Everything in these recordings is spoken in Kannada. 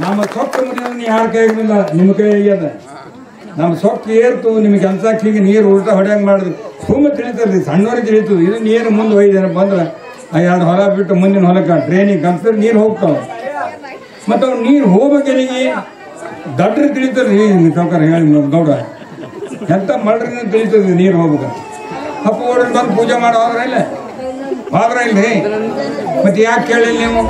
ನಮ್ಮ ಸೊಕ್ಕ ಮುರಿಯೋದು ಯಾರ ಕೈಗಿಲ್ಲ ನಿಮ್ಮ ಕೈ ಆಗ್ಯದ ನಮ್ಮ ಸೊಕ್ಕ ಏರ್ತು ನಿಮ್ಗೆ ಕೆಲ್ಸಕ್ಕೆ ಹೀಗೆ ನೀರು ಉಲ್ಟಾ ಹೊಡ್ಯಂಗ್ ಮಾಡಿದ್ವಿ ಸುಮ್ಮ ತಿಳಿತದ್ರಿ ಸಣ್ಣವ್ರಿಗೆ ತಿಳಿತದ ಇದು ನೀರು ಮುಂದೆ ಒಯ್ದಾರ ಬಂದ್ರೆ ಆ ಎರಡು ಹೊಲ ಬಿಟ್ಟು ಮುಂದಿನ ಹೊಲಕ್ಕೆ ಟ್ರೈನಿಗೆ ಕಲ್ಸಿದ್ರೆ ನೀರು ಹೋಗ್ತಾವ ಮತ್ತು ಅವ್ರು ನೀರು ಹೋಗ್ಬೇಕನಿಗೆ ದಡ್ರಿ ತಿಳಿತದ್ರಿ ಸಾವುಕಾರ ಹೇಳಿ ಗೌಡ ಎಂತ ಮಳ್ರಿನ ತಿಳಿತದ್ರಿ ನೀರು ಹೋಗ್ಬೇಕಂತ ಹಪ್ಪ ಓಡನ್ ಬಂದು ಪೂಜೆ ಮಾಡೋ ಹೋದ್ರ ಇಲ್ಲ ಹೋದ್ರ ಇಲ್ರಿ ಮತ್ತೆ ಯಾಕೆ ಕೇಳಿಲ್ಲ ನೀವು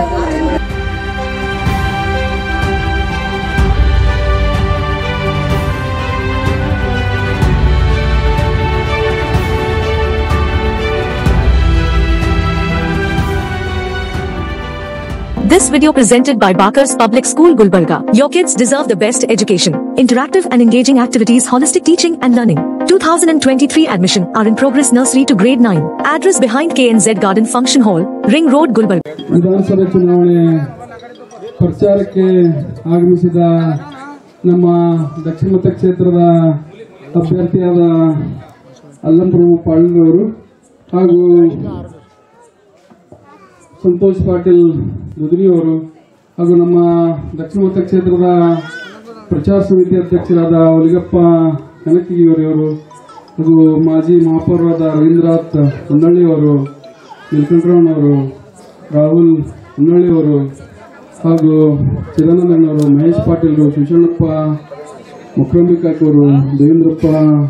This video presented by Bakars Public School Gulbarga. Your kids deserve the best education. Interactive and engaging activities, holistic teaching and learning. 2023 admission are in progress nursery to grade 9. Address behind KNZ Garden Function Hall, Ring Road, Gulbarga. ವಿಧಾನಸಭೆ ಚುನಾವಣೆ ಪ್ರಚಾರಕ್ಕೆ ಆಗಮಿಸಿದ ನಮ್ಮ ದಕ್ಷಿಣ ಮತ ಕ್ಷೇತ್ರದ ಅಭ್ಯರ್ಥಿಯಾದ ಅಲ್ಲಂಪ್ರಭು ಪಾಳ್ಯವರು ಹಾಗೂ ಸಂತೋಷ್ ಪಾಟೀಲ್ ದುದ್ರಿಯವರು ಹಾಗೂ ನಮ್ಮ ದಕ್ಷಿಣ ಮತ ಕ್ಷೇತ್ರದ ಪ್ರಚಾರ ಸಮಿತಿ ಅಧ್ಯಕ್ಷರಾದ ಒಲಿಗಪ್ಪ ಕನಕಿಗಿಯವರವರು ಹಾಗೂ ಮಾಜಿ ಮಹಾಪೌರರಾದ ರವೀಂದ್ರನಾಥ್ ಹೊನ್ನಳ್ಳಿಯವರು ನೀಲಕಂಠರಾವ್ನವರು ರಾಹುಲ್ ಹೊನ್ನಳ್ಳಿಯವರು ಹಾಗೂ ಚಿದಾನಂದಣ್ಣವರು ಮಹೇಶ್ ಪಾಟೀಲ್ರು ಶಿವಶಣ್ಣಪ್ಪ ಮುಖ್ರಂಬಿಕಾಕವರು ದೇವೇಂದ್ರಪ್ಪ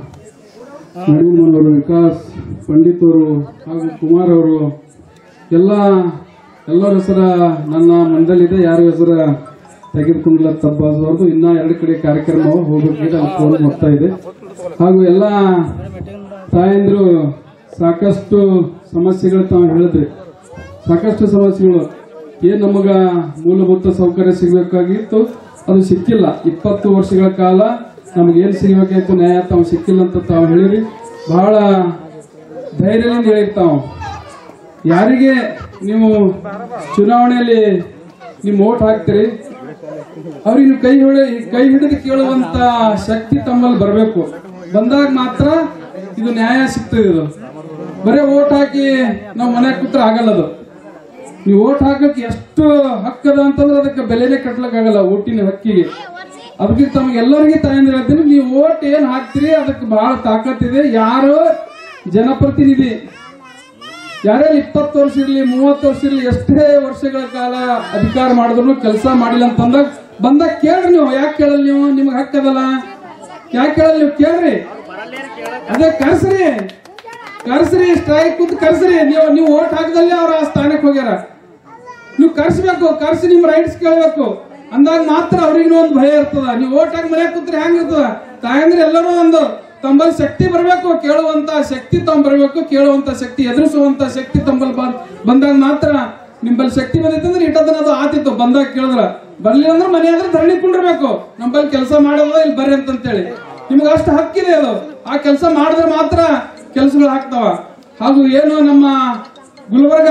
ನಡುಮನವರು ವಿಕಾಸ್ ಪಂಡಿತ್ ಅವರು ಹಾಗೂ ಕುಮಾರ್ ಅವರು ಎಲ್ಲ ಎಲ್ಲರ ಹೆಸರ ನನ್ನ ಮಂದಲಿದೆ ಯಾರ ಹೆಸರ ತೆಗೆದುಕೊಂಡಿಲ್ಲ ತಪ್ಪಾಗಬಾರ್ದು ಇನ್ನ ಎರಡು ಕಡೆ ಕಾರ್ಯಕ್ರಮ ಹೋಗ್ಬೇಕಿದೆ ಅದು ಫೋನ್ ಬರ್ತಾ ಇದೆ ಹಾಗೂ ಎಲ್ಲ ತಾಯಂದ್ರು ಸಾಕಷ್ಟು ಸಮಸ್ಯೆಗಳು ತಾವು ಹೇಳಿದ್ರಿ ಸಾಕಷ್ಟು ಸಮಸ್ಯೆಗಳು ಏನ್ ನಮಗ ಮೂಲಭೂತ ಸೌಕರ್ಯ ಸಿಗಬೇಕಾಗಿತ್ತು ಅದು ಸಿಕ್ಕಿಲ್ಲ ಇಪ್ಪತ್ತು ವರ್ಷಗಳ ಕಾಲ ನಮಗೇನು ಸಿಗಬೇಕಾಯ್ತು ನ್ಯಾಯ ತಾವು ಸಿಕ್ಕಿಲ್ಲ ಅಂತ ತಾವು ಹೇಳಿರಿ ಬಹಳ ಧೈರ್ಯದಿಂದ ಹೇಳಿರ್ತಾವ ಯಾರಿಗೆ ನೀವು ಚುನಾವಣೆಯಲ್ಲಿ ನೀವು ಓಟ್ ಹಾಕ್ತೀರಿ ಅವ್ರಿಗೆ ನೀವು ಕೈ ಹಿಡಿ ಕೈ ಹಿಡಿದು ಕೇಳುವಂತ ಶಕ್ತಿ ತಮ್ಮಲ್ಲಿ ಬರಬೇಕು ಬಂದಾಗ ಮಾತ್ರ ಇದು ನ್ಯಾಯ ಸಿಗ್ತದೆ ಇದು ಬರೀ ಓಟ್ ಹಾಕಿ ನಾವು ಮನೆ ಕೂತ್ರೆ ಆಗಲ್ಲ ಅದು ನೀವು ಓಟ್ ಹಾಕಕ್ಕೆ ಎಷ್ಟು ಹಕ್ಕದ ಅಂತಂದ್ರೆ ಅದಕ್ಕೆ ಬೆಲೆನೇ ಕಟ್ಲಕ್ಕಾಗಲ್ಲ ಓಟಿನ ಹಕ್ಕಿಗೆ ಅದಕ್ಕೆ ತಮಗೆಲ್ಲರಿಗೆ ತಾಯಂದ್ರೆ ಹೇಳ್ತೀನಿ ನೀವು ಓಟ್ ಏನ್ ಹಾಕ್ತೀರಿ ಅದಕ್ಕೆ ಬಹಳ ತಾಕತ್ತಿದೆ ಯಾರು ಜನಪ್ರತಿನಿಧಿ ಯಾರೇ ಇಪ್ಪತ್ತು ವರ್ಷ ಇರಲಿ ಮೂವತ್ತು ವರ್ಷ ಇರಲಿ ಎಷ್ಟೇ ವರ್ಷಗಳ ಕಾಲ ಅಧಿಕಾರ ಮಾಡಿದ್ರು ಕೆಲಸ ಮಾಡಿಲ್ಲ ಅಂತಂದಾಗ ಬಂದಾಗ ಕೇಳ್ರಿ ನೀವು ಯಾಕೆ ಕೇಳಲ್ಲ ನೀವು ನಿಮ್ಗೆ ಹಕ್ಕದಲ್ಲ ಯಾಕೆ ಕೇಳಲ್ಲ ನೀವು ಕೇಳ್ರಿ ಅದೇ ಕರ್ಸ್ರಿ ಕರ್ಸ್ರಿ ಸ್ಟ್ರೈಕ್ ಕುಂತ ಕರ್ಸ್ರಿ ನೀವು ನೀವು ಓಟ್ ಹಾಕದಲ್ಲೇ ಅವ್ರ ಆ ಸ್ಥಾನಕ್ಕೆ ಹೋಗ್ಯಾರ ನೀವು ಕರ್ಸ್ಬೇಕು ಕರ್ಸಿ ನಿಮ್ ರೈಟ್ಸ್ ಕೇಳ್ಬೇಕು ಅಂದಾಗ ಮಾತ್ರ ಅವ್ರಿಗೂ ಒಂದು ಭಯ ಇರ್ತದ ನೀವು ಓಟ್ ಹಾಕಿ ಮನೆ ಕೂತ್ರೆ ಹೆಂಗ್ ಇರ್ತದ ತಾಯಂದ್ರೆ ಎಲ್ಲರೂ ಒಂದು ತಮ್ಮಲ್ಲಿ ಶಕ್ತಿ ಬರಬೇಕು ಕೇಳುವಂತ ಶಕ್ತಿ ತಮ್ಮ ಬರಬೇಕು ಕೇಳುವಂತ ಶಕ್ತಿ ಎದುರಿಸುವಂತ ಶಕ್ತಿ ತಮ್ಮಲ್ಲಿ ಬಂದ್- ಬಂದಾಗ ಮಾತ್ರ ನಿಮ್ಮಲ್ಲಿ ಶಕ್ತಿ ಬಂದಿತ್ತಂದ್ರೆ ಇಟ್ಟದನ್ನ ಅದು ಆತಿತ್ತು ಬಂದಾಗ ಕೇಳಿದ್ರ ಬರ್ಲಿಲ್ಲ ಅಂದ್ರೆ ಮನೆ ಅಂದ್ರೆ ಧರಣಿ ಕುಂಡಿರ್ಬೇಕು ನಮ್ಮಲ್ಲಿ ಕೆಲಸ ಮಾಡೋದ ಇಲ್ಲಿ ಬರ್ರಿ ಅಂತಂತೇಳಿ ನಿಮ್ಗೆ ಅಷ್ಟು ಹಕ್ಕಿದೆ ಅದು ಆ ಕೆಲಸ ಮಾಡಿದ್ರೆ ಮಾತ್ರ ಕೆಲಸಗಳು ಆಗ್ತಾವ ಹಾಗೂ ಏನು ನಮ್ಮ ಗುಲ್ಬರ್ಗ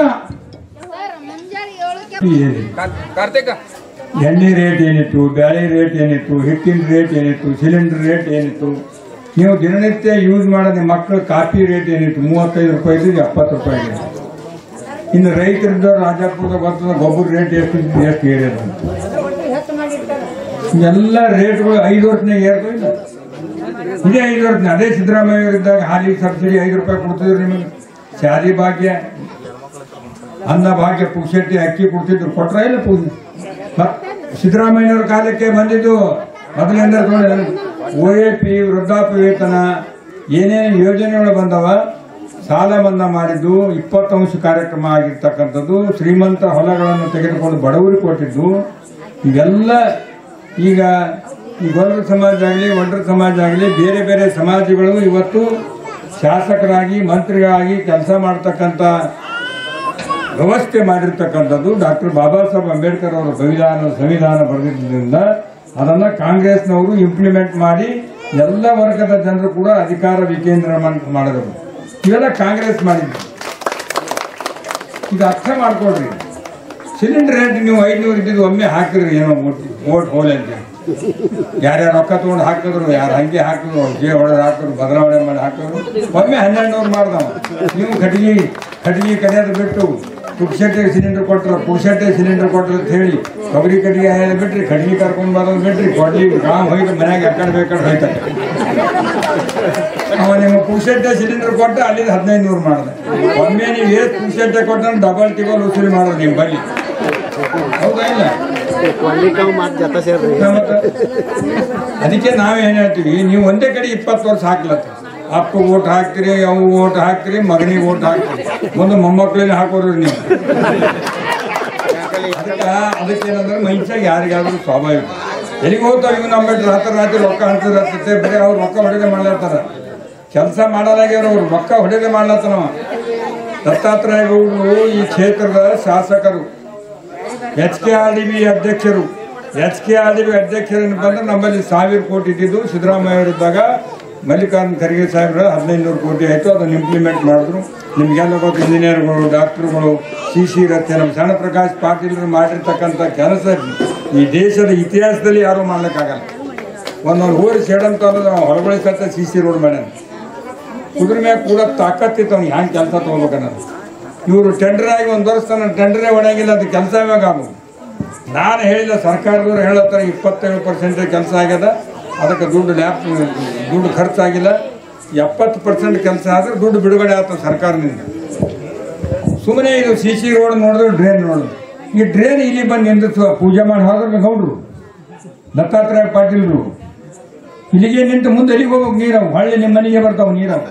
ಎಣ್ಣೆ ರೇಟ್ ಏನಿತ್ತು ಬ್ಯಾಳೆ ರೇಟ್ ಏನಿತ್ತು ಹಿಟ್ಟಿನ ರೇಟ್ ಏನಿತ್ತು ಸಿಲಿಂಡರ್ ರೇಟ್ ಏನಿತ್ತು ನೀವು ದಿನನಿತ್ಯ ಯೂಸ್ ಮಾಡೋದು ಮಕ್ಕಳ ಕಾಫಿ ರೇಟ್ ಏನಿತ್ತು ಮೂವತ್ತೈದು ರೂಪಾಯಿ ಇದ್ದು ಎಪ್ಪತ್ತು ರೂಪಾಯಿ ಆಗಿದೆ ಇನ್ನು ರೈತರಿದ್ದ ರಾಜಾಪುರದ ಗೊತ್ತದ ಗೊಬ್ಬರ ರೇಟ್ ಎಷ್ಟು ಇದ್ದು ಎಷ್ಟು ಏರಿಯದ ಎಲ್ಲ ರೇಟ್ಗಳು ಐದು ವರ್ಷನಾಗ ಏರ್ದು ಇಲ್ಲ ಇದೇ ಐದು ವರ್ಷ ಅದೇ ಸಿದ್ದರಾಮಯ್ಯ ಇದ್ದಾಗ ಹಾಲಿಗೆ ಸಬ್ಸಿಡಿ ಐದು ರೂಪಾಯಿ ಕೊಡ್ತಿದ್ರು ನಿಮಗೆ ಶಾದಿ ಭಾಗ್ಯ ಅನ್ನ ಭಾಗ್ಯ ಪುಕ್ಷಟ್ಟಿ ಅಕ್ಕಿ ಕೊಡ್ತಿದ್ರು ಕೊಟ್ರ ಇಲ್ಲ ಪೂಜೆ ಸಿದ್ದರಾಮಯ್ಯನವ್ರ ಕಾಲಕ್ಕೆ ಬಂದಿದ್ದು ಮೊದಲಿಂದ ಓ ಎ ಪಿ ವೃದ್ಧಾಪ್ಯ ವೇತನ ಏನೇನು ಯೋಜನೆಗಳು ಬಂದವ ಸಾಲ ಮನ್ನಾ ಮಾಡಿದ್ದು ಇಪ್ಪತ್ತು ಅಂಶ ಕಾರ್ಯಕ್ರಮ ಆಗಿರ್ತಕ್ಕಂಥದ್ದು ಶ್ರೀಮಂತ ಹೊಲಗಳನ್ನು ತೆಗೆದುಕೊಂಡು ಬಡವರಿಗೆ ಕೊಟ್ಟಿದ್ದು ಇವೆಲ್ಲ ಈಗ ಈ ಗೊಲ್ಲರ ಸಮಾಜ ಆಗಲಿ ಒಡ್ರ ಸಮಾಜ ಆಗಲಿ ಬೇರೆ ಬೇರೆ ಸಮಾಜಗಳು ಇವತ್ತು ಶಾಸಕರಾಗಿ ಮಂತ್ರಿಗಳಾಗಿ ಕೆಲಸ ಮಾಡ್ತಕ್ಕಂಥ ವ್ಯವಸ್ಥೆ ಮಾಡಿರ್ತಕ್ಕಂಥದ್ದು ಡಾಕ್ಟರ್ ಬಾಬಾ ಸಾಹೇಬ್ ಅಂಬೇಡ್ಕರ್ ಅವರ ಸಂವಿಧಾನ ಸಂವಿಧಾನ ಬರೆದಿದ್ದರಿಂದ ಅದನ್ನ ಕಾಂಗ್ರೆಸ್ನವರು ಇಂಪ್ಲಿಮೆಂಟ್ ಮಾಡಿ ಎಲ್ಲ ವರ್ಗದ ಜನರು ಕೂಡ ಅಧಿಕಾರ ವಿಕೇಂದ್ರ ಮಾಡಿದರು ಇವೆಲ್ಲ ಕಾಂಗ್ರೆಸ್ ಮಾಡಿದ್ರು ಇದು ಅರ್ಥ ಮಾಡ್ಕೊಳ್ರಿ ಸಿಲಿಂಡರ್ ರೇಟ್ ನೀವು ಐದ್ನೂರು ಇದ್ದಿದ್ದು ಒಮ್ಮೆ ಹಾಕಿದ್ರಿ ಏನೋ ಓಟ್ ಓಟ್ ಹೋಲ್ ಅಂತ ಯಾರ್ಯಾರು ರೊಕ್ಕ ತಗೊಂಡು ಹಾಕಿದ್ರು ಯಾರು ಹಂಗೆ ಹಾಕಿದ್ರು ಜೇ ಹೊಡೆದು ಹಾಕಿದ್ರು ಬದಲಾವಣೆ ಮಾಡಿ ಹಾಕಿದ್ರು ಒಮ್ಮೆ ಹನ್ನೆರಡು ನೂರು ಮಾಡ್ದವ ನೀವು ಕಟ್ಟಿಗೆ ಕಟ್ಟಿಗೆ ಕಡಿಯೋದು ಬಿಟ್ಟು ಪುಕ್ಷಟ್ಟೆ ಸಿಲಿಂಡರ್ ಕೊಟ್ಟರು ಪುಕ್ಷಟ್ಟೆ ಸಿಲಿಂಡರ್ ಕೊಟ್ಟರು ಅಂತ ಹೇಳಿ ಕೊಬ್ಬರಿ ಕಟ್ಟಿಗೆ ಹೇಳಿ ಬಿಟ್ರಿ ಕಟ್ಟಿಗೆ ಕರ್ಕೊಂಡು ಬರೋದು ಬಿಟ್ರಿ ಕೊಡ್ಲಿ ಗಾಮ್ ಹೋಗಿ ಮನ್ಯಾಗ ಎಕ್ಕಡ್ ಬೇಕಾದ್ರೆ ಹೋಯ್ತಾರೆ ಅವ ನಿಮ್ಮ ಪುಕ್ಷಟ್ಟೆ ಸಿಲಿಂಡರ್ ಕೊಟ್ಟ ಅಲ್ಲಿಂದ ಹದಿನೈದು ನೂರು ಮಾಡಿದೆ ಒಮ್ಮೆ ನೀವು ಎಷ್ಟು ಪುಕ್ಷಟ್ಟೆ ಕೊಟ್ಟ ಡಬಲ್ ಟಿಬಲ್ ವಸೂಲಿ ಮಾಡೋದು ನಿಮ್ಮ ಬಳಿ ಹೌದಾ ಇಲ್ಲ ಮಾತು ಜತ ಸೇರ್ರಿ ಮತ್ತೆ ಅದಕ್ಕೆ ನಾವೇನ್ ಹೇಳ್ತೀವಿ ನೀವು ಒಂದೇ ಕಡೆ ಇಪ್ಪತ್ತು ವರ್ಷ ಹಾಕ್ಲತ್ತ ಅಪ್ಪ ಓಟ್ ಹಾಕ್ತೀರಿ ಅವು ಓಟ್ ಹಾಕ್ತೀರಿ ಮಗನಿಗೆ ಓಟ್ ಹಾಕ್ತೀರಿ ಮುಂದೆ ಮೊಮ್ಮಕ್ಕಳನ್ನ ಹಾಕೋರು ನೀವು ಅದಕ್ಕೆ ಅದಕ್ಕೇನಂದ್ರೆ ಮನುಷ್ಯ ಯಾರಿಗಾದ್ರೂ ಸ್ವಾಭಾವಿಕ ಎಲ್ಲಿಗೆ ಹೋಗ್ತಾವ ಇವ್ ನಮ್ಮ ಬಿಟ್ಟು ರಾತ್ರಿ ರಾತ್ರಿ ರೊಕ್ಕ ಹಂಚದತ್ತೆ ಬರೀ ಅವ್ರು ರೊಕ್ಕ ಹೊಡೆದೇ ಮಾಡ್ಲತ್ತಾರ ಕೆಲಸ ಮಾಡಲಾಗ್ಯಾರ ಅವ್ರು ರೊಕ್ಕ ಹೊಡೆದೇ ಮಾಡ್ಲತ್ತಾನವ ದತ್ತಾತ್ರೇಯ ಗೌಡರು ಈ ಕ್ಷೇತ್ರದ ಶಾಸಕರು H K R D B ಅಧ್ಯಕ್ಷರು H K R D B ಅಧ್ಯಕ್ಷರು ಬಂದ್ರೆ ನಮ್ಮಲ್ಲಿ ಸಾವಿರ ಕೋಟಿ ಇದ್ದಿದ್ದು ಸಿದ್ದರಾಮಯ್ಯ ಅವರಿದ್ದಾಗ ಮಲ್ಲಿಕಾರ್ಜುನ ಖರ್ಗೆ ಸಾಹೇಬ್ರ ಹದಿನೈದು ನೂರು ಕೋಟಿ ಆಯಿತು ಅದನ್ನು ಇಂಪ್ಲಿಮೆಂಟ್ ಮಾಡಿದ್ರು ನಿಮಗೆಲ್ಲ ಗೊತ್ತು ಇಂಜಿನಿಯರ್ಗಳು ಡಾಕ್ಟರ್ಗಳು ಸಿ ಸಿ ರಥೆ ನಮ್ಮ ಸಣ್ಣ ಪ್ರಕಾಶ್ ಪಾಟೀಲ್ರು ಮಾಡಿರ್ತಕ್ಕಂಥ ಕೆಲಸ ಈ ದೇಶದ ಇತಿಹಾಸದಲ್ಲಿ ಯಾರೂ ಮಾಡ್ಲಿಕ್ಕಾಗಲ್ಲ ಒಂದೊಂದು ಊರು ಸೇಡಂತ ಅನ್ನೋದು ಹೊರಬಳಿ ಸತ್ತ ಸಿ ಸಿ ರೋಡ್ ಮಾಡ್ಯಾನ ಕುದುರೆ ಮ್ಯಾಗ ಕೂಡ ತಾಕತ್ತಿತ್ತು ಅವ್ನಿಗೆ ಹ್ಯಾಂಗೆ ಕೆಲಸ ತೊಗೋಬೇಕನ್ನೋದು ಇವರು ಟೆಂಡರ್ ಆಗಿ ಒಂದು ವರ್ಷ ತನಕ ಟೆಂಡರೇ ಒಣಗಿಲ್ಲ ಅದು ಕೆಲಸ ಇವಾಗ ಆಗ್ಬೋದು ನಾನು ಹೇಳಿಲ್ಲ ಸರ್ಕಾರದವ್ರು ಹೇಳತ್ತಾರೆ ಇಪ್ಪತ್ತೇಳು ಪರ್ಸೆಂಟ್ ಕೆಲಸ ಆಗ್ಯದ ಅದಕ್ಕೆ ದುಡ್ಡು ಲ್ಯಾಪ್ ದುಡ್ಡು ಖರ್ಚಾಗಿಲ್ಲ ಎಪ್ಪತ್ತು ಪರ್ಸೆಂಟ್ ಕೆಲಸ ಆದ್ರೆ ದುಡ್ಡು ಬಿಡುಗಡೆ ಆಗ್ತದೆ ಸರ್ಕಾರದಿಂದ ಸುಮ್ಮನೆ ಇದು ಸಿ ಸಿ ರೋಡ್ ನೋಡಿದ್ರೆ ಡ್ರೈನ್ ನೋಡಿದ್ರು ಈ ಡ್ರೈನ್ ಇಲ್ಲಿ ಬಂದು ನಿಂದಿಸುವ ಪೂಜೆ ಮಾಡಿ ಹೋದ್ರೆ ಗೌಡ್ರು ದತ್ತಾತ್ರೇಯ ಪಾಟೀಲ್ರು ಇಲ್ಲಿಗೆ ನಿಂತು ಮುಂದೆ ಎಲ್ಲಿಗೆ ಹೋಗ್ಬೇಕು ನೀರವು ಹೊಳ್ಳಿ ನಿಮ್ಮ ಮನೆಗೆ ಬರ್ತಾವ ನೀರವು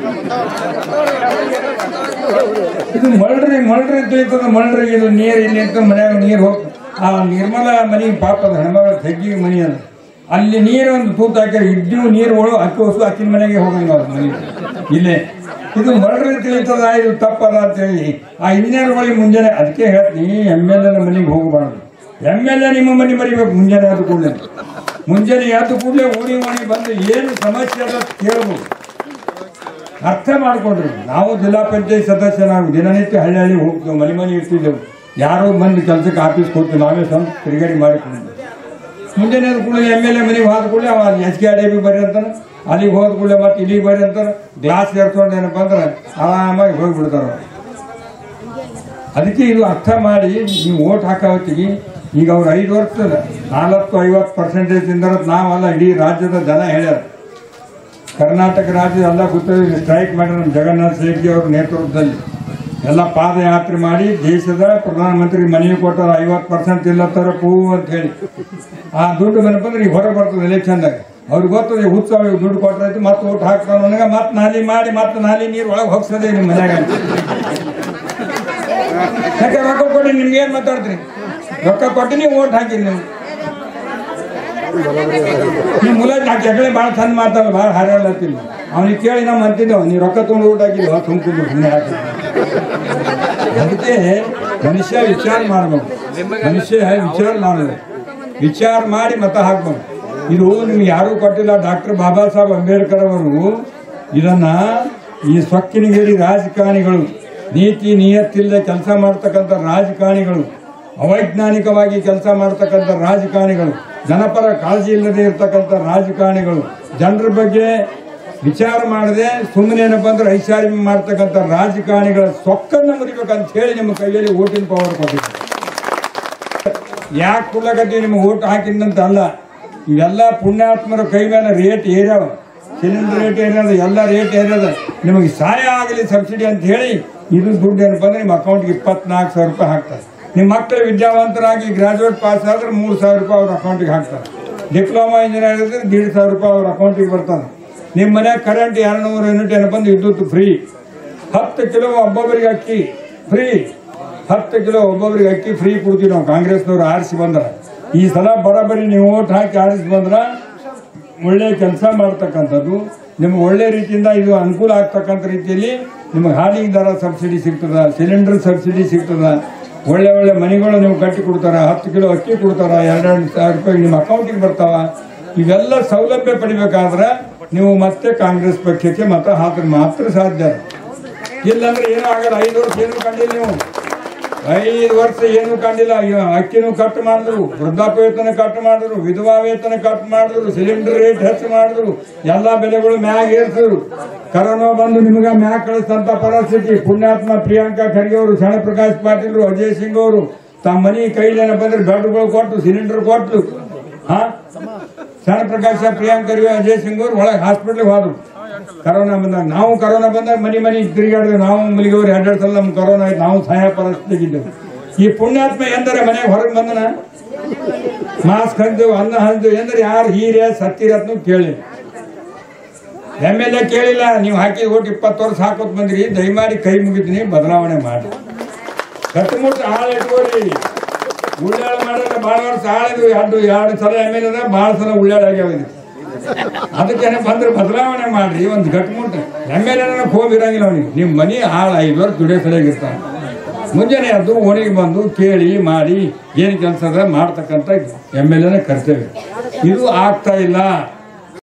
ಇದು ಮಳ್ರಿ ಮಳ್ರಿ ಅಂತ ಹೇಳ್ತದ ಮಳ್ರಿ ಇದು ನೀರು ಇಲ್ಲಿ ನಿಂತು ಮನ್ಯಾಗ ನೀರು ಹೋಗ್ ಆ ನಿರ್ಮಲ ಮನಿ ಪಾಪ ಅದು ಹೆಣ್ಮಗಳ ತೆಗ್ಗಿ ಮನಿ ಅದು ಅಲ್ಲಿ ನೀರು ಒಂದು ತೂತು ಹಾಕ್ಯಾರ ಇದ್ದು ನೀರು ಒಳು ಅಕ್ಕಿ ಹೊಸು ಅಕ್ಕಿನ ಮನೆಗೆ ಹೋಗಂಗ ಅವ್ರ ಮನೆ ಇಲ್ಲೇ ಇದು ಮಳ್ರಿ ತಿಳಿತದ ಇದು ತಪ್ಪದ ಅಂತ ಹೇಳಿ ಆ ಇಂಜಿನಿಯರ್ಗಳಿಗೆ ಮುಂಜಾನೆ ಅದಕ್ಕೆ ಹೇಳ್ತೀನಿ ಎಮ್ ಎಲ್ ಎನ ಮನೆಗೆ ಹೋಗಬಾರ್ದು ಎಮ್ ಎಲ್ ಎ ನಿಮ್ಮ ಮನೆ ಮರಿಬೇಕು ಮುಂಜಾನೆ ಆದ ಕೂಡಲೇ ಮುಂಜಾನೆ ಆದ ಕೂಡಲೇ ಓಣಿ ಓಣಿ ಬಂದು ಏನು ಸಮಸ್ಯೆ ಅದ ಕೇಳ್ಬೋದು ಅರ್ಥ ಮಾಡ್ಕೊಂಡ್ರಿ ನಾವು ಜಿಲ್ಲಾ ಪಂಚಾಯತ್ ಸದಸ್ಯ ನಾವು ದಿನನಿತ್ಯ ಹಳ್ಳಿ ಹಳ್ಳಿ ಹೋಗ್ತೇವೆ ಮನೆ ಮನೆ ಇರ್ತಿದ್ದೆವು ಯಾರೋ ಬಂದು ಕೆಲಸಕ್ಕೆ ಆಫೀಸ್ಗೆ ಹೋಗ್ತೀವಿ ನಾವೇ ಸ್ವಂತ ತಿರುಗಾಡಿ ಮಾಡಿಕೊಂಡು ಮುಂಜಾನೆ ಎದ್ದ ಕೂಡಲೇ ಎಮ್ ಎಲ್ ಎ ಮನೆಗೆ ಹೋದ ಕೂಡಲೇ ಅವ ಎಚ್ ಕೆ ಆರ್ ಬಿ ಬರ್ರಿ ಅಂತಾನೆ ಅಲ್ಲಿಗೆ ಹೋದ ಕೂಡಲೇ ಮತ್ತೆ ಇಲ್ಲಿಗೆ ಬರ್ರಿ ಅಂತಾರೆ ಗ್ಲಾಸ್ ಏರ್ಕೊಂಡು ಏನಪ್ಪ ಅಂದ್ರೆ ಆರಾಮಾಗಿ ಹೋಗ್ಬಿಡ್ತಾರ ಅವ್ರು. ಅದಕ್ಕೆ ಇದು ಅರ್ಥ ಮಾಡಿ ನೀವು ಓಟ್ ಹಾಕೋ ಹೊತ್ತಿಗೆ ಈಗ ಅವ್ರು ಐದು ವರ್ಷದ ನಾಲ್ಕು ಐವತ್ತು ಪರ್ಸೆಂಟೇಜ್ ಇಂದ ನಾವಲ್ಲ ಇಡೀ ರಾಜ್ಯದ ಜನ ಹೇಳ್ಯಾರ ಕರ್ನಾಟಕ ರಾಜ್ಯ ಎಲ್ಲ ಗೊತ್ತಿದೆ ಸ್ಟ್ರೈಕ್ ಮಾಡಿ ನಮ್ಮ ಜಗನ್ನಾಥ್ ಶೆಟ್ಟಿ ಅವರ ನೇತೃತ್ವದಲ್ಲಿ ಎಲ್ಲ ಪಾದಯಾತ್ರೆ ಮಾಡಿ ದೇಶದ ಪ್ರಧಾನಮಂತ್ರಿ ಮನೆಗೆ ಕೊಟ್ಟಾರ ಐವತ್ತು ಪರ್ಸೆಂಟ್ ಇಲ್ಲತ್ತಾರ ಪೂ ಅಂತ ಹೇಳಿ ಆ ದುಡ್ಡು ಏನಪ್ಪ ಅಂದ್ರೆ ಈಗ ಹೊರಗೆ ಬರ್ತದೆ ಎಲೆಕ್ಷನ್ದಾಗ ಅವ್ರಿಗೆ ಗೊತ್ತದೆ ಉತ್ಸವ ಇವ್ ದುಡ್ಡು ಕೊಟ್ರಾಯ್ತು ಮತ್ತೆ ಓಟ್ ಹಾಕ್ತಾರ ನನಗೆ ಮತ್ತೆ ನಾಲಿ ಮಾಡಿ ಮತ್ತೆ ನಾಲಿ ನೀರು ಒಳಗೆ ಹೋಗ್ಸದೆ ನಿಮ್ಮ ಮನ್ಯಾಗ ಅಂತ. ಯಾಕೆ ರೊಕ್ಕ ಕೊಡಿ ನಿಮ್ಗೆ ಏನ್ ಮಾತಾಡ್ತೀರಿ ರೊಕ್ಕ ಕೊಟ್ಟು ನೀವು ಓಟ್ ಹಾಕಿರಿ ನೀವು ನೀವು ಮುಲ ನಾಲ್ಕು ಎಕಡೆ ಭಾಳ ಚಂದ ಮಾತಾಡಲ್ಲ ಭಾಳ ಹಾರಾಡ್ಲತ್ತಿಲ್ಲ ಅವನಿಗೆ ಕೇಳಿ ನಾವು ಅಂತಿದ್ದೆವು ನೀವು ರೊಕ್ಕ ತೊಗೊಂಡು ಊಟ ಹಾಕಿದ್ವ ತುಂಬಿಕೊಂಡು ಸುಮ್ಮನೆ ಹಾಕಿ ಅದಕ್ಕೆ ಮನುಷ್ಯ ವಿಚಾರ ಮಾಡಬೇಕು ಮನುಷ್ಯ ವಿಚಾರ ಮಾಡಬೇಕು ವಿಚಾರ ಮಾಡಿ ಮತ ಹಾಕ್ಬೇಕು ಇದು ನಿಮ್ಗೆ ಯಾರೂ ಕೊಟ್ಟಿಲ್ಲ ಡಾಕ್ಟರ್ ಬಾಬಾ ಸಾಹೇಬ್ ಅಂಬೇಡ್ಕರ್ ಅವರು ಇದನ್ನ ಈ ಸೊಕ್ಕಿನಗೇರಿ ರಾಜಕಾರಣಿಗಳು ನೀತಿ ನಿಯತ್ತಿಲ್ಲದೆ ಕೆಲಸ ಮಾಡ್ತಕ್ಕಂಥ ರಾಜಕಾರಣಿಗಳು ಅವೈಜ್ಞಾನಿಕವಾಗಿ ಕೆಲಸ ಮಾಡ್ತಕ್ಕಂಥ ರಾಜಕಾರಣಿಗಳು ಜನಪರ ಕಾಳಜಿ ಇಲ್ಲದೆ ಇರ್ತಕ್ಕಂಥ ರಾಜಕಾರಣಿಗಳು ಜನರ ಬಗ್ಗೆ ವಿಚಾರ ಮಾಡದೆ ಸುಮ್ಮನೆ ಏನಪ್ಪ ಅಂದ್ರೆ ಐಷಾರಿ ಮಾಡ್ತಕ್ಕಂಥ ರಾಜಕಾರಣಿಗಳ ಸೊಕ್ಕನ್ನು ಮುರಿಬೇಕಂತ ಹೇಳಿ ನಿಮ್ಮ ಕೈಯಲ್ಲಿ ಓಟಿನ ಪವರ್ ಕೊಟ್ಟಿದ್ದಾರೆ ಯಾಕೆ ಕೊಡ್ಲಕತ್ತೀವಿ ನಿಮ್ಗೆ ಓಟ್ ಹಾಕಿದಂತ ಅಲ್ಲ ಇವೆಲ್ಲ ಪುಣ್ಯಾತ್ಮರ ಕೈ ಮೇಲೆ ರೇಟ್ ಏರ್ಯಾವ ಸಿಲಿಂಡರ್ ರೇಟ್ ಏರ್ಯದ ಎಲ್ಲ ರೇಟ್ ಏರ್ಯದ ನಿಮಗೆ ಸಹಾಯ ಆಗಲಿ ಸಬ್ಸಿಡಿ ಅಂತ ಹೇಳಿ ಇದು ದುಡ್ಡು ಏನಪ್ಪ ಅಂದ್ರೆ ನಿಮ್ಮ ಅಕೌಂಟ್ಗೆ ಇಪ್ಪತ್ನಾಲ್ಕು ಸಾವಿರ ರೂಪಾಯಿ ಹಾಕ್ತಾರೆ ನಿಮ್ಮ ಮಕ್ಕಳು ವಿದ್ಯಾವಂತರಾಗಿ ಗ್ರಾಜುಯೇಟ್ ಪಾಸ್ ಆದ್ರೆ ಮೂರು ಸಾವಿರ ರೂಪಾಯಿ ಅವ್ರ ಅಕೌಂಟಿಗೆ ಹಾಕ್ತಾರೆ ಡಿಪ್ಲೊಮಾ ಇಂಜಿನಿಯರ್ ಇದ್ರೆ ದೀಡ್ ಸಾವಿರ ರೂಪಾಯಿ ಅವ್ರ ಅಕೌಂಟಿಗೆ ಬರ್ತದೆ ನಿಮ್ಮ ಮನ್ಯಾಗ ಕರೆಂಟ್ ಎರಡು ನೂರು ಯೂನಿಟ್ ಏನಪ್ಪ ಅಂದ್ರೆ ವಿದ್ಯುತ್ ಫ್ರೀ ಹತ್ತು ಕಿಲೋ ಒಬ್ಬೊಬ್ಬರಿಗೆ ಅಕ್ಕಿ ಫ್ರೀ ಹತ್ತು ಕಿಲೋ ಒಬ್ಬೊಬ್ಬರಿಗೆ ಅಕ್ಕಿ ಫ್ರೀ ಕೊಡ್ತೀವಿ ನಾವು ಕಾಂಗ್ರೆಸ್ನವ್ರು ಆರಿಸಿ ಬಂದ್ರ ಈ ಸಲ ಬರೋಬ್ಬರಿ ನೀವು ಓಟ್ ಹಾಕಿ ಆರಿಸಿ ಬಂದ್ರ ಒಳ್ಳೆ ಕೆಲಸ ಮಾಡ್ತಕ್ಕಂಥದ್ದು ನಿಮ್ಗೆ ಒಳ್ಳೆ ರೀತಿಯಿಂದ ಇದು ಅನುಕೂಲ ಆಗ್ತಕ್ಕಂಥ ರೀತಿಯಲ್ಲಿ ನಿಮಗೆ ಹಾಲಿಗೆ ದರ ಸಬ್ಸಿಡಿ ಸಿಗ್ತದ ಸಿಲಿಂಡರ್ ಸಬ್ಸಿಡಿ ಸಿಗ್ತದ ಒಳ್ಳೆ ಒಳ್ಳೆ ಮನೆಗಳು ನೀವು ಕಟ್ಟಿ ಕೊಡ್ತಾರ ಹತ್ತು ಕಿಲೋ ಅಕ್ಕಿ ಕೊಡ್ತಾರ ಎರಡೆರಡು ಸಾವಿರ ರೂಪಾಯಿ ನಿಮ್ಮ ಅಕೌಂಟಿಗೆ ಬರ್ತಾವ ಇವೆಲ್ಲ ಸೌಲಭ್ಯ ಪಡಿಬೇಕಾದ್ರೆ ನೀವು ಮತ್ತೆ ಕಾಂಗ್ರೆಸ್ ಪಕ್ಷಕ್ಕೆ ಮತ ಹಾಕಿದ್ರೆ ಮಾತ್ರ ಸಾಧ್ಯ ಇಲ್ಲಾಂದ್ರೆ ಏನೂ ಆಗಲ್ಲ ಐದು ವರ್ಷ ಏನು ಕಂಡಿಲ್ಲ ನೀವು ಐದು ವರ್ಷ ಏನು ಕಂಡಿಲ್ಲ ಅಯ್ಯೋ, ಅಕ್ಕಿನೂ ಕಟ್ ಮಾಡಿದ್ರು ವೃದ್ಧಾಪ್ಯ ವೇತನ ಕಟ್ ಮಾಡಿದ್ರು ವಿಧವಾ ವೇತನ ಕಟ್ ಮಾಡಿದ್ರು ಸಿಲಿಂಡರ್ ರೇಟ್ ಹೆಚ್ಚು ಮಾಡಿದ್ರು ಎಲ್ಲಾ ಬೆಲೆಗಳು ಮ್ಯಾಗ ಏರ್ಸಿದ್ರು ಕರೋನಾ ಬಂದು ನಿಮಗ ಮ್ಯಾಗ ಕಳಿಸ್ತಂತ ಪರಿಸ್ಥಿತಿ ಪುಣ್ಯಾತ್ಮ ಪ್ರಿಯಾಂಕಾ ಖರ್ಗೆ ಅವರು ಶರಣ ಪ್ರಕಾಶ್ ಪಾಟೀಲ್ ಅಜಯ್ ಸಿಂಗ್ ಅವರು ತಮ್ಮ ಮನಿ ಕೈಲೇನ ಬಂದ್ರೆ ಬೆಡ್ಗಳು ಕೊಟ್ಟು ಸಿಲಿಂಡರ್ ಕೊಟ್ಟು ಹಾ ಶರಣ ಪ್ರಕಾಶ್ ಪ್ರಿಯಾಂಕ್ ಖರ್ಗೆ ಅಜಯ್ ಸಿಂಗ್ ಅವರು ಒಳಗೆ ಹಾಸ್ಪಿಟ್ಲಿಗೆ ಹೋದ್ರು ಕರೋನಾ ಬಂದಾಗ ನಾವು ಕರೋನಾ ಬಂದಾಗ ಮನಿ ಮನಿ ತಿರುಗಾಡಿದ್ವಿ ನಾವು ಮಲಿಗೆವ್ರು ಎರಡೆರಡು ಸಲ ನಮ್ಗೆ ಕರೋನಾ ಆಯ್ತು ನಾವು ಸಹಾಯ ಪರಿಸ್ಥಿತಿಗಿದ್ದೆವು ಈ ಪುಣ್ಯಾತ್ಮ ಎಂದರೆ ಮನೆಗೆ ಹೊರಗೆ ಬಂದನ ಮಾಸ್ಕ್ ಹಂದು ಅನ್ನ ಹಂದು ಎಂದ್ರೆ ಯಾರು ಹೀರೆ ಸತ್ತಿರತ್ನು ಕೇಳಿ ಎಮ್ ಎಲ್ ಎ ಕೇಳಿಲ್ಲ ನೀವು ಹಾಕಿ ಓಟ್ ಇಪ್ಪತ್ತು ವರ್ಷ ಹಾಕೋತ್ ಬಂದ್ರಿ ದಯಮಾಡಿ ಕೈ ಮುಗಿತೀನಿ ಬದಲಾವಣೆ ಮಾಡಿ ಕಟ್ಟುಮುಟ್ಟು ಹಾಳು ಇಟ್ಕೋರಿ ಉಳ್ಳಾಳ ಮಾಡಿದ್ರೆ ಭಾಳ ವರ್ಷ ಹಾಳಿದ್ವಿ ಎರಡು ಎರಡು ಸಲ ಎಮ್ ಎಲ್ ಎದ ಭಾಳ ಸಲ ಉಳ್ಳಾಳ ಆಗ್ಯಾವ ಇದು. ಅದಕ್ಕೆ ಬಂದ್ರೆ ಬದಲಾವಣೆ ಮಾಡ್ರಿ ಒಂದು ಗಟ್ಮುಟ್ಟ ಎಮ್ ಎಲ್ ಎನ ಹೋಗಿ ಇರಂಗಿಲ್ಲ ಅವನಿಗೆ ನಿಮ್ಮ ಮನಿ ಹಾಳು ಐದು ವರ್ಷ ದುಡಿಯೋ ಸರಿಯಾಗಿರ್ತಾನೆ ಮುಂಜಾನೆ ಎದ್ದು ಓಣಿಗೆ ಬಂದು ಕೇಳಿ ಮಾಡಿ ಏನು ಕೆಲಸ ಅದ ಮಾಡ್ತಕ್ಕಂಥ ಎಮ್ ಎಲ್ ಎನ ಕರ್ತವ್ಯ ಇದು ಆಗ್ತಾ ಇಲ್ಲ